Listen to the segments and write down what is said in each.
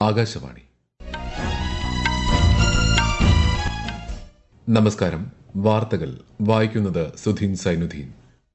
ആകാശവാണി നമസ്കാരം വാർത്തകൾ വായിക്കുന്നത് സുധീൻ സൈനുദ്ദീൻ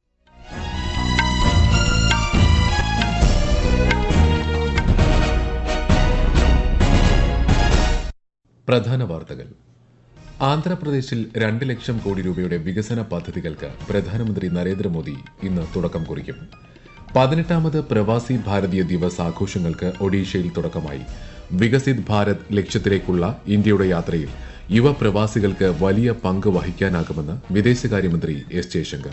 പ്രധാന വാർത്തകൾ ആന്ധ്രാപ്രദേശിൽ രണ്ട് ലക്ഷം കോടി രൂപയുടെ വികസന പദ്ധതികൾക്ക് പ്രധാനമന്ത്രി നരേന്ദ്രമോദി ഇന്ന് തുടക്കം കുറിക്കും പതിനെട്ടാമത് പ്രവാസി ഭാരതീയ ദിവസ് ആഘോഷങ്ങൾക്ക് ഒഡീഷയിൽ തുടക്കമായി വികസിത് ഭാരത് ലക്ഷ്യത്തിലേക്കുള്ള ഇന്ത്യയുടെ യാത്രയിൽ യുവ പ്രവാസികൾക്ക് വലിയ പങ്ക് വഹിക്കാനാകുമെന്ന് വിദേശകാര്യമന്ത്രി എസ് ജയശങ്കർ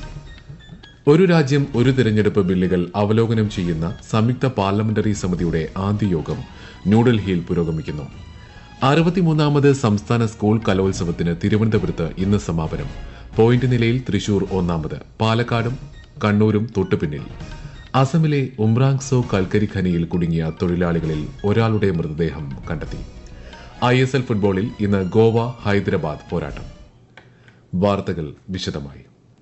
ഒരു രാജ്യം ഒരു തിരഞ്ഞെടുപ്പ് ബില്ലുകൾ അവലോകനം ചെയ്യുന്ന സംയുക്ത പാർലമെന്ററി സമിതിയുടെ ആദ്യ യോഗം ന്യൂഡൽഹിയിൽ പുരോഗമിക്കുന്നു അറുപത്തിമൂന്നാമത് സംസ്ഥാന സ്കൂൾ കലോത്സവത്തിന് തിരുവനന്തപുരത്ത് ഇന്ന് സമാപനം പോയിന്റ് നിലയിൽ തൃശൂർ ഒന്നാമത് പാലക്കാടും കണ്ണൂരും തൊട്ടുപിന്നിൽ അസമിലെ ഉംറാങ്സോ കൽക്കരി ഖനിയിൽ കുടുങ്ങിയ തൊഴിലാളികളിൽ ഒരാളുടെ മൃതദേഹം കണ്ടെത്തി ഐ എസ് എൽ ഫുട്ബോളിൽ ഇന്ന് ഗോവ ഹൈദരാബാദ് പോരാട്ടം വാർത്തകൾ വിശദമായി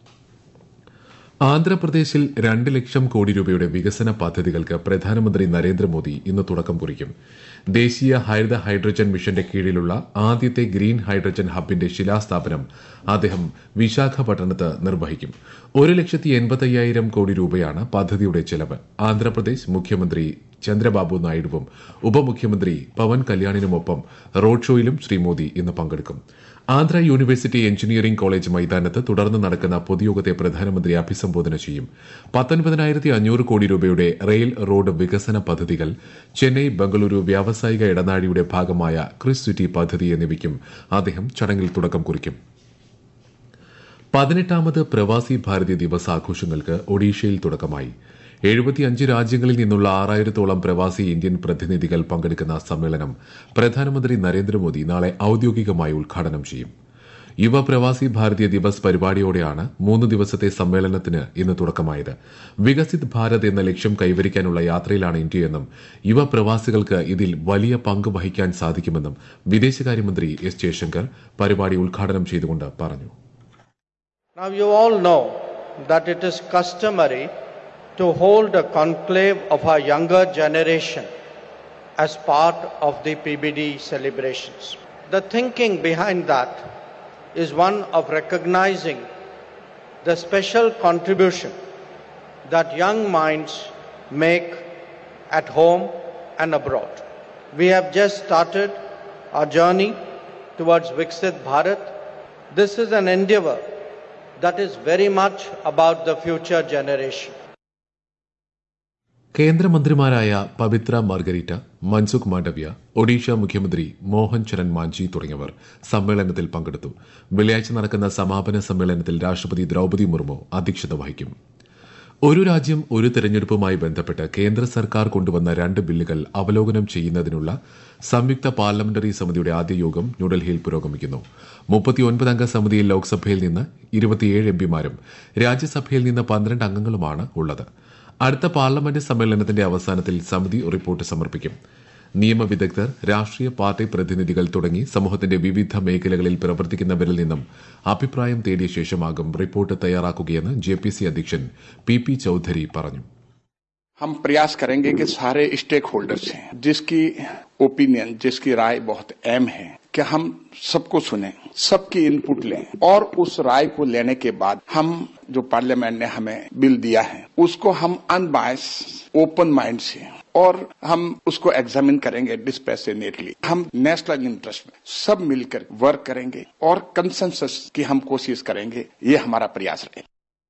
ആന്ധ്രാപ്രദേശിൽ രണ്ട് ലക്ഷം കോടി രൂപയുടെ വികസന പദ്ധതികൾക്ക് പ്രധാനമന്ത്രി നരേന്ദ്രമോദി ഇന്ന് തുടക്കം കുറിക്കും ദേശീയ ഹരിത ഹൈഡ്രജൻ മിഷന്റെ കീഴിലുള്ള ആദ്യത്തെ ഗ്രീൻ ഹൈഡ്രജൻ ഹബിന്റെ ശിലാസ്ഥാപനം അദ്ദേഹം വിശാഖപട്ടണത്ത് നിർവഹിക്കും ഒരു ലക്ഷത്തി എൺപത്തയ്യായിരം കോടി രൂപയാണ് പദ്ധതിയുടെ ചെലവ് ആന്ധ്രാപ്രദേശ് മുഖ്യമന്ത്രി ചന്ദ്രബാബു നായിഡുവും ഉപമുഖ്യമന്ത്രി പവൻ കല്യാണിനുമൊപ്പം റോഡ് ഷോയിലും ശ്രീ മോദി ഇന്ന് പങ്കെടുക്കും ആന്ധ്ര യൂണിവേഴ്സിറ്റി എഞ്ചിനീയറിംഗ് കോളേജ് മൈതാനത്ത് തുടർന്ന് നടക്കുന്ന പൊതുയോഗത്തെ പ്രധാനമന്ത്രി അഭിസംബോധന ചെയ്യും പത്തൊൻപതിനായിരത്തി അഞ്ഞൂറ് കോടി രൂപയുടെ റെയിൽ റോഡ് വികസന പദ്ധതികൾ ചെന്നൈ ബംഗളൂരു വ്യാവസായിക ഇടനാഴിയുടെ ഭാഗമായ ക്രിസ് സിറ്റി പദ്ധതി എന്നിവയ്ക്കും അദ്ദേഹം ചടങ്ങിൽ തുടക്കം കുറിക്കും പതിനെട്ടാമത് പ്രവാസി ഭാരതീയ ദിവസ് ആഘോഷങ്ങൾക്ക് ഒഡീഷയിൽ തുടക്കമായി എഴുപത്തിയഞ്ച് രാജ്യങ്ങളിൽ നിന്നുള്ള ആറായിരത്തോളം പ്രവാസി ഇന്ത്യൻ പ്രതിനിധികൾ പങ്കെടുക്കുന്ന സമ്മേളനം പ്രധാനമന്ത്രി നരേന്ദ്രമോദി നാളെ ഔദ്യോഗികമായി ഉദ്ഘാടനം ചെയ്യും യുവ പ്രവാസി ഭാരതീയ ദിവസ് പരിപാടിയോടെയാണ് മൂന്ന് ദിവസത്തെ സമ്മേളനത്തിന് ഇന്ന് തുടക്കമായത് വികസിത് ഭാരത് എന്ന ലക്ഷ്യം കൈവരിക്കാനുള്ള യാത്രയിലാണ് ഇന്ത്യയെന്നും യുവ പ്രവാസികൾക്ക് ഇതിൽ വലിയ പങ്ക് വഹിക്കാൻ സാധിക്കുമെന്നും വിദേശകാര്യമന്ത്രി എസ് ജയശങ്കർ പരിപാടി ഉദ്ഘാടനം ചെയ്തുകൊണ്ട് പറഞ്ഞു Now, you all know that it is customary to hold a conclave of our younger generation as part of the PBD celebrations. The thinking behind that is one of recognizing the special contribution that young minds make at home and abroad. We have just started our journey towards Viksit Bharat. This is an endeavor that is very much about the future generation. കേന്ദ്രമന്ത്രിമാരായ പവിത്ര മാർഗരീറ്റ മൻസുഖ് മാണ്ഡവ്യ ഒഡീഷ മുഖ്യമന്ത്രി മോഹൻ ചരൺ മാഞ്ചി തുടങ്ങിയവർ സമ്മേളനത്തിൽ പങ്കെടുത്തു വെള്ളിയാഴ്ച നടക്കുന്ന സമാപന സമ്മേളനത്തിൽ രാഷ്ട്രപതി ദ്രൌപദി മുർമു അധ്യക്ഷത വഹിക്കും ഒരു രാജ്യം ഒരു തെരഞ്ഞെടുപ്പുമായി ബന്ധപ്പെട്ട് കേന്ദ്ര സർക്കാർ കൊണ്ടുവന്ന രണ്ട് ബില്ലുകൾ അവലോകനം ചെയ്യുന്നതിനുള്ള സംയുക്ത പാർലമെന്ററി സമിതിയുടെ ആദ്യ യോഗം ന്യൂഡൽഹിയിൽ പുരോഗമിക്കുന്നു മുപ്പത്തിയൊൻപത് അംഗ സമിതിയിൽ ലോക്സഭയിൽ നിന്ന് ഇരുപത്തിയേഴ് എംപിമാരും രാജ്യസഭയിൽ നിന്ന് പന്ത്രണ്ട് അംഗങ്ങളുമാണ് ഉള്ളത് അടുത്ത പാർലമെന്റ് സമ്മേളനത്തിന്റെ അവസാനത്തിൽ സമിതി റിപ്പോർട്ട് സമർപ്പിക്കും നിയമവിദഗ്ധർ രാഷ്ട്രീയ പാർട്ടി പ്രതിനിധികൾ തുടങ്ങി സമൂഹത്തിന്റെ വിവിധ മേഖലകളിൽ പ്രവർത്തിക്കുന്നവരിൽ നിന്നും അഭിപ്രായം തേടിയ ശേഷമാകും റിപ്പോർട്ട് തയ്യാറാക്കുകയെന്ന് ജെ പി സി അധ്യക്ഷൻ പി പി ചൌധരി പറഞ്ഞു हम प्रयास करेंगे कि सारे स्टेक होल्डर्स हैं जिसकी ओपिनियन जिसकी राय बहुत अहम है कि हम सबको सुने सबकी इनपुट लें और उस राय को लेने के बाद हम जो पार्लियामेंट ने हमें बिल दिया है उसको हम अनबायस ओपन माइंड से और हम उसको एग्जामिन करेंगे डिस्पैशनेटली हम नेशनल इंटरेस्ट में सब मिलकर वर्क करेंगे और कंसेंसस की हम कोशिश करेंगे ये हमारा प्रयास रहेगा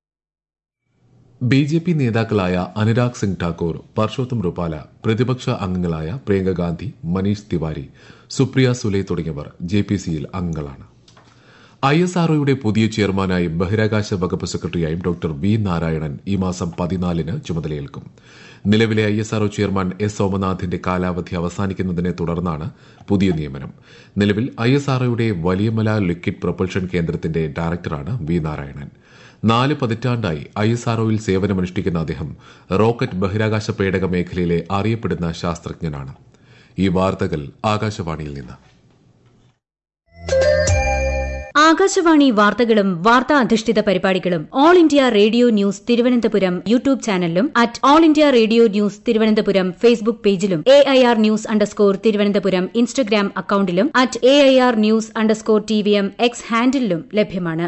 ബി ജെ പി നേതാക്കളായ അനുരാഗ് സിംഗ് ഠാക്കൂർ പർഷോത്തം റുപാല പ്രതിപക്ഷ അംഗങ്ങളായ പ്രിയങ്ക ഗാന്ധി മനീഷ് തിവാരി സുപ്രിയ സുലെ തുടങ്ങിയവർ ജെ പി സിയിൽ അംഗങ്ങളാണ് ഐ എസ് ആർഒയുടെ പുതിയ ചെയർമാനായും ബഹിരാകാശ വകുപ്പ് സെക്രട്ടറിയായും ഡോക്ടർ വി നാരായണൻ ഈ മാസം പതിനാലിന് ചുമതലയേൽക്കും നിലവിലെ I S R O chairman S സോമനാഥിന്റെ കാലാവധി അവസാനിക്കുന്നതിനെ തുടർന്നാണ് പുതിയ നിയമനം നിലവിൽ ഐ എസ് ആർഒയുടെ വലിയമല ലിക്വിഡ് പ്രൊപ്പൽഷൻ കേന്ദ്രത്തിന്റെ ഡയറക്ടറാണ് വി നാരായണൻ നാല് പതിറ്റാണ്ടായി ഐ എസ് ആർഒയിൽ സേവനമനുഷ്ഠിക്കുന്ന അദ്ദേഹം റോക്കറ്റ് ബഹിരാകാശ പേടക മേഖലയിലെ അറിയപ്പെടുന്ന ശാസ്ത്രജ്ഞനാണ് ഈ വാർത്തകൾ ആകാശവാണിയിൽ നിന്ന് ആകാശവാണി വാർത്തകളും വാർത്താ അധിഷ്ഠിത പരിപാടികളും all India radio news Thiruvananthapuram YouTube ചാനലിലും at all India radio news Thiruvananthapuram Facebook പേജിലും A I R news underscore Thiruvananthapuram Instagram അക്കൌണ്ടിലും at A I R news underscore T V M X ഹാൻഡിലും ലഭ്യമാണ്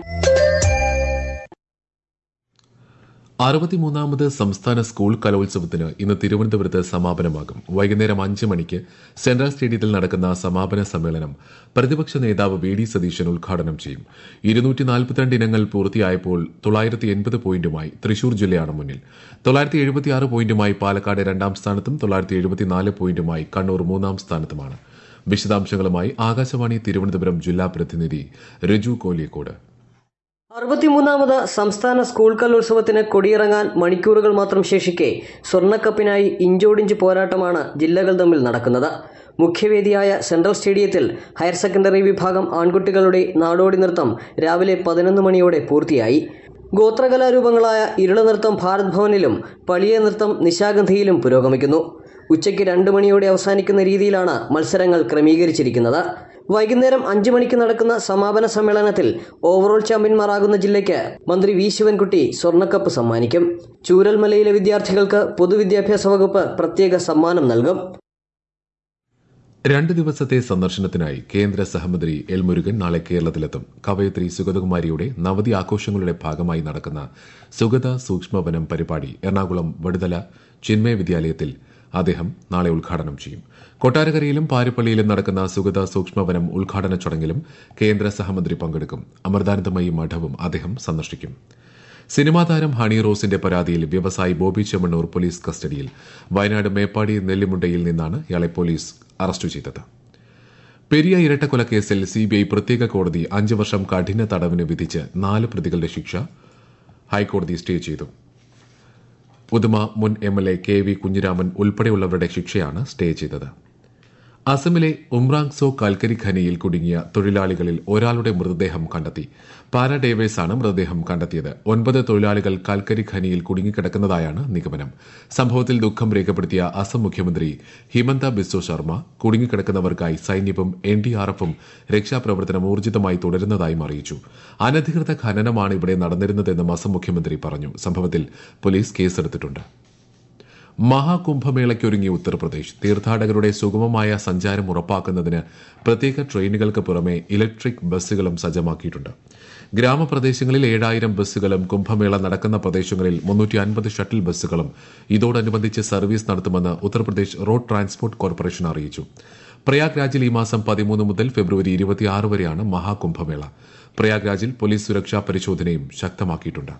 അറുപത്തിമൂന്നാമത് സംസ്ഥാന സ്കൂൾ കലോത്സവത്തിന് ഇന്ന് തിരുവനന്തപുരത്ത് സമാപനമാകും വൈകുന്നേരം അഞ്ച് മണിക്ക് സെൻട്രൽ സ്റ്റേഡിയത്തിൽ നടക്കുന്ന സമാപന സമ്മേളനം പ്രതിപക്ഷ നേതാവ് വി ഡി സതീശൻ ഉദ്ഘാടനം ചെയ്യും ഇരുന്നൂറ്റി നാൽപ്പത്തിരണ്ട് ഇനങ്ങൾ പൂർത്തിയായപ്പോൾ തൊള്ളായിരത്തി എൺപത് പോയിന്റുമായി തൃശൂർ ജില്ലയാണ് മുന്നിൽ തൊള്ളായിരത്തി എഴുപത്തിയാറ് പോയിന്റുമായി പാലക്കാട് രണ്ടാം സ്ഥാനത്തും തൊള്ളായിരത്തി എഴുപത്തിനാല് പോയിന്റുമായി കണ്ണൂർ മൂന്നാം സ്ഥാനത്തുമാണ് വിശദാംശങ്ങളുമായി ആകാശവാണി തിരുവനന്തപുരം ജില്ലാ പ്രതിനിധി രജു കോലിയക്കോട് അറുപത്തിമൂന്നാമത് സംസ്ഥാന സ്കൂൾ കലോത്സവത്തിന് കൊടിയിറങ്ങാൻ മണിക്കൂറുകൾ മാത്രം ശേഷിക്കെ സ്വർണ്ണക്കപ്പിനായി ഇഞ്ചോടിഞ്ച് പോരാട്ടമാണ് ജില്ലകൾ തമ്മിൽ നടക്കുന്നത് മുഖ്യവേദിയായ സെൻട്രൽ സ്റ്റേഡിയത്തിൽ ഹയർ സെക്കൻഡറി വിഭാഗം ആൺകുട്ടികളുടെ നാടോടി നൃത്തം രാവിലെ പതിനൊന്ന് മണിയോടെ പൂർത്തിയായി ഗോത്രകലാരൂപങ്ങളായ ഇരുള നൃത്തം ഭാരത് ഭവനിലും പളിയ നൃത്തം നിശാഗന്ധിയിലും പുരോഗമിക്കുന്നു ഉച്ചയ്ക്ക് രണ്ട് മണിയോടെ അവസാനിക്കുന്ന രീതിയിലാണ് മത്സരങ്ങൾ ക്രമീകരിച്ചിരിക്കുന്നത് വൈകുന്നേരം അഞ്ചു മണിക്ക് നടക്കുന്ന സമാപന സമ്മേളനത്തിൽ ഓവറോൾ ചാമ്പ്യന്മാരാകുന്ന ജില്ലയ്ക്ക് മന്ത്രി വി ശിവൻകുട്ടി സ്വർണ്ണക്കപ്പ് സമ്മാനിക്കും ചൂരൽമലയിലെ വിദ്യാർത്ഥികൾക്ക് പൊതുവിദ്യാഭ്യാസ വകുപ്പ് പ്രത്യേക സമ്മാനം നൽകും രണ്ട് ദിവസത്തെ സന്ദർശനത്തിനായി കേന്ദ്ര സഹമന്ത്രി എൽ മുരുകൻ നാളെ കേരളത്തിലെത്തും കവയത്രി സുഗതകുമാരിയുടെ നവതി ആഘോഷങ്ങളുടെ ഭാഗമായി നടക്കുന്ന സുഗത സൂക്ഷ്മവനം പരിപാടി എറണാകുളം വടുതല ചിന്മയ വിദ്യാലയത്തിൽ അദ്ദേഹം നാളെ ഉദ്ഘാടനം ചെയ്യും കൊട്ടാരക്കരയിലും പാരിപ്പള്ളിയിലും നടക്കുന്ന സുഗത സൂക്ഷ്മവനം ഉദ്ഘാടന ചടങ്ങിലും കേന്ദ്ര സഹമന്ത്രി പങ്കെടുക്കും അമൃതാനന്ദമയി മഠവും അദ്ദേഹം സന്ദർശിക്കും സിനിമാ താരം ഹണി റോസിന്റെ പരാതിയിൽ വ്യവസായി ബോബി ചെമ്മണ്ണൂർ പോലീസ് കസ്റ്റഡിയിൽ വയനാട് മേപ്പാടി നെല്ലിമുണ്ടയിൽ നിന്നാണ് ഇയാളെ പോലീസ് അറസ്റ്റ് ചെയ്തത് പെരിയ ഇരട്ടക്കൊലക്കേസിൽ സിബിഐ പ്രത്യേക കോടതി അഞ്ച് വർഷം കഠിന തടവിന് വിധിച്ച് നാല് പ്രതികളുടെ ശിക്ഷ ഹൈക്കോടതി സ്റ്റേ ചെയ്തു ഉദുമ മുൻ M L A K V Kunhiraman ഉൾപ്പെടെയുള്ളവരുടെ ശിക്ഷയാണ് സ്റ്റേ ചെയ്തത് അസമിലെ ഉംറാങ്സോ കൽക്കരി ഖനിയിൽ കുടുങ്ങിയ തൊഴിലാളികളിൽ ഒരാളുടെ മൃതദേഹം കണ്ടെത്തി പാരാഡേവേഴ്സാണ് മൃതദേഹം കണ്ടെത്തിയത് ഒൻപത് തൊഴിലാളികൾ കൽക്കരി ഖനിയിൽ കുടുങ്ങിക്കിടക്കുന്നതായാണ് നിഗമനം സംഭവത്തിൽ ദുഃഖം രേഖപ്പെടുത്തിയ അസം മുഖ്യമന്ത്രി ഹിമന്ത ബിസ്വ ശർമ്മ കുടുങ്ങിക്കിടക്കുന്നവർക്കായി സൈന്യവും എൻ ഡി ആർ എഫും രക്ഷാപ്രവർത്തനം ഊർജിതമായി തുടരുന്നതായും അറിയിച്ചു അനധികൃത ഖനനമാണ് ഇവിടെ നടന്നിരുന്നതെന്നും അസം മുഖ്യമന്ത്രി പറഞ്ഞു സംഭവത്തിൽ പോലീസ് കേസെടുത്തിട്ടുണ്ട് മഹാകുംഭമേളയ്ക്കൊരുങ്ങി ഉത്തർപ്രദേശ് തീർത്ഥാടകരുടെ സുഗമമായ സഞ്ചാരം ഉറപ്പാക്കുന്നതിന് പ്രത്യേക ട്രെയിനുകൾക്ക് പുറമെ ഇലക്ട്രിക് ബസ്സുകളും സജ്ജമാക്കിയിട്ടുണ്ട് ഗ്രാമപ്രദേശങ്ങളിൽ ഏഴായിരം ബസ്സുകളും കുംഭമേള നടക്കുന്ന പ്രദേശങ്ങളിൽ മുന്നൂറ്റി അൻപത് ഷട്ടിൽ ബസ്സുകളും ഇതോടനുബന്ധിച്ച് സർവീസ് നടത്തുമെന്ന് ഉത്തർപ്രദേശ് റോഡ് ട്രാൻസ്പോർട്ട് കോർപ്പറേഷൻ അറിയിച്ചു പ്രയാഗ്രാജിൽ ഈ മാസം പതിമൂന്ന് മുതൽ ഫെബ്രുവരി ഇരുപത്തിയാറ് വരെയാണ് മഹാകുംഭമേള പ്രയാഗ്രാജിൽ പോലീസ് സുരക്ഷാ പരിശോധനയും ശക്തമാക്കിയിട്ടുണ്ട്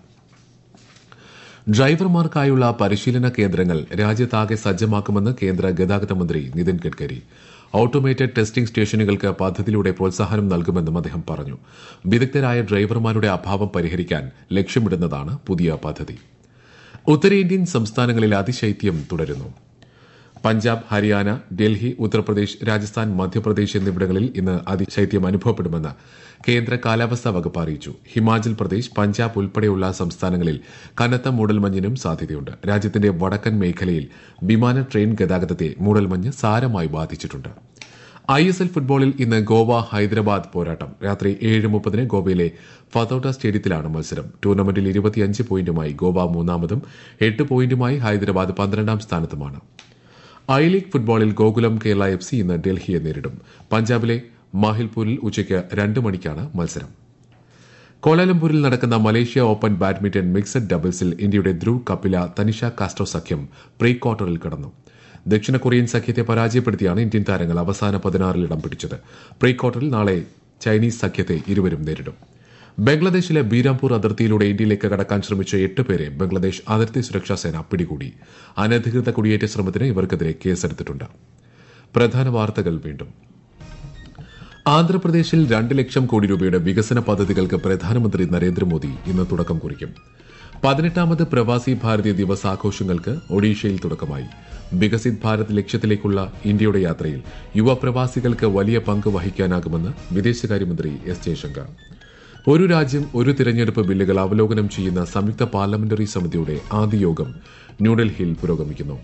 ഡ്രൈവർമാർക്കായുള്ള പരിശീലന കേന്ദ്രങ്ങൾ രാജ്യത്താകെ സജ്ജമാക്കുമെന്ന് കേന്ദ്ര ഗതാഗത മന്ത്രി നിതിൻ ഗഡ്കരി ഓട്ടോമേറ്റഡ് ടെസ്റ്റിംഗ് സ്റ്റേഷനുകൾക്ക് പദ്ധതിയിലൂടെ പ്രോത്സാഹനം നൽകുമെന്നും അദ്ദേഹം പറഞ്ഞു വിദഗ്ധരായ ഡ്രൈവർമാരുടെ അഭാവം പരിഹരിക്കാൻ ലക്ഷ്യമിടുന്നതാണ് പുതിയ പദ്ധതി ഉത്തരേന്ത്യൻ സംസ്ഥാനങ്ങളിൽ അതിശൈത്യം തുടരുന്നു പഞ്ചാബ് ഹരിയാന ഡൽഹി ഉത്തർപ്രദേശ് രാജസ്ഥാൻ മധ്യപ്രദേശ് എന്നിവിടങ്ങളിൽ ഇന്ന് അതിശൈത്യം അനുഭവപ്പെടുമെന്ന് കേന്ദ്ര കാലാവസ്ഥാ വകുപ്പ് അറിയിച്ചു ഹിമാചൽ പ്രദേശ് പഞ്ചാബ് ഉൾപ്പെടെയുള്ള സംസ്ഥാനങ്ങളിൽ കനത്ത മൂടൽമഞ്ഞിനും സാധ്യതയുണ്ട് രാജ്യത്തിന്റെ വടക്കൻ മേഖലയിൽ വിമാന ട്രെയിൻ ഗതാഗതത്തെ മൂടൽമഞ്ഞ് സാരമായി ബാധിച്ചിട്ടുണ്ട് ഐ എസ് എൽ ഫുട്ബോളിൽ ഇന്ന് ഗോവ ഹൈദരാബാദ് പോരാട്ടം രാത്രി ഏഴ് മുപ്പതിന് ഗോവയിലെ ഫതോട്ട സ്റ്റേഡിയത്തിലാണ് മത്സരം ടൂർണമെന്റിൽ ഇരുപത്തിയഞ്ച് പോയിന്റുമായി ഗോവ മൂന്നാമതും എട്ട് പോയിന്റുമായി ഹൈദരാബാദ് പന്ത്രണ്ടാം സ്ഥാനത്തുമാണ് ഐ ലീഗ് ഫുട്ബോളിൽ ഗോകുലം കേരള എഫ് സി ഇന്ന് ഡൽഹിയെ നേരിടും പഞ്ചാബിലെ മാഹിൽപൂരിൽ ഉച്ചയ്ക്ക് രണ്ട് മണിക്കാണ് മത്സരം കോലാലംപൂരിൽ നടക്കുന്ന മലേഷ്യ ഓപ്പൺ ബാഡ്മിന്റൺ മിക്സഡ് ഡബിൾസിൽ ഇന്ത്യയുടെ ധ്രുവ് കപില തനിഷ കാസ്ട്രോ സഖ്യം പ്രീ ക്വാർട്ടറിൽ കടന്നു ദക്ഷിണ കൊറിയൻ സഖ്യത്തെ പരാജയപ്പെടുത്തിയാണ് ഇന്ത്യൻ താരങ്ങൾ അവസാന പതിനാറിൽ ഇടം പിടിച്ചത് പ്രീ ക്വാർട്ടറിൽ നാളെ ചൈനീസ് സഖ്യത്തെ ഇരുവരും നേരിടും ബംഗ്ലാദേശിലെ ബീരാംപൂർ അതിർത്തിയിലൂടെ ഇന്ത്യയിലേക്ക് കടക്കാൻ ശ്രമിച്ച എട്ട് പേരെ ബംഗ്ലാദേശ് അതിർത്തി സുരക്ഷാ സേന പിടികൂടി അനധികൃത കുടിയേറ്റ ശ്രമത്തിന് ഇവർക്കെതിരെ കേസെടുത്തിട്ടുണ്ട് പ്രധാന വാർത്തകൾ വീണ്ടും ആന്ധ്രാപ്രദേശിൽ രണ്ട് ലക്ഷം കോടി രൂപയുടെ വികസന പദ്ധതികൾക്ക് പ്രധാനമന്ത്രി നരേന്ദ്രമോദി ഇന്ന് തുടക്കം കുറിക്കും പതിനെട്ടാമത് പ്രവാസി ഭാരതീയ ദിവസ് ആഘോഷങ്ങൾക്ക് ഒഡീഷയിൽ തുടക്കമായി വികസിത് ഭാരത് ലക്ഷ്യത്തിലേക്കുള്ള ഇന്ത്യയുടെ യാത്രയിൽ യുവ പ്രവാസികൾക്ക് വലിയ പങ്ക് വഹിക്കാനാകുമെന്ന് വിദേശകാര്യമന്ത്രി എസ് ജയശങ്കർ ഒരു രാജ്യം ഒരു തിരഞ്ഞെടുപ്പ് ബില്ലുകൾ അവലോകനം ചെയ്യുന്ന സംയുക്ത പാർലമെന്ററി സമിതിയുടെ ആദ്യ യോഗം ന്യൂഡൽഹിയിൽ പുരോഗമിക്കുന്നു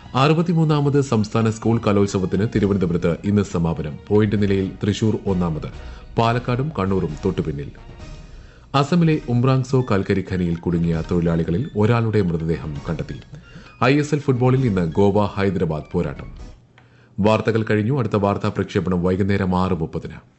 അറുപത്തിമൂന്നാമത് സംസ്ഥാന സ്കൂൾ കലോത്സവത്തിന് തിരുവനന്തപുരത്ത് ഇന്ന് സമാപനം പോയിന്റ് നിലയിൽ തൃശൂർ ഒന്നാമത് പാലക്കാടും കണ്ണൂരും തൊട്ടുപിന്നിൽ അസമിലെ ഉംറാങ്സോ കൽക്കരി ഖനിയിൽ കുടുങ്ങിയ തൊഴിലാളികളിൽ ഒരാളുടെ മൃതദേഹം കണ്ടെത്തി ഐ എസ് എൽ ഫുട്ബോളിൽ ഇന്ന് ഗോവ ഹൈദരാബാദ് പോരാട്ടം വാർത്തകൾ കഴിഞ്ഞു അടുത്ത വാർത്താ പ്രക്ഷേപണം വൈകുന്നേരം ആറ് മുപ്പതിന്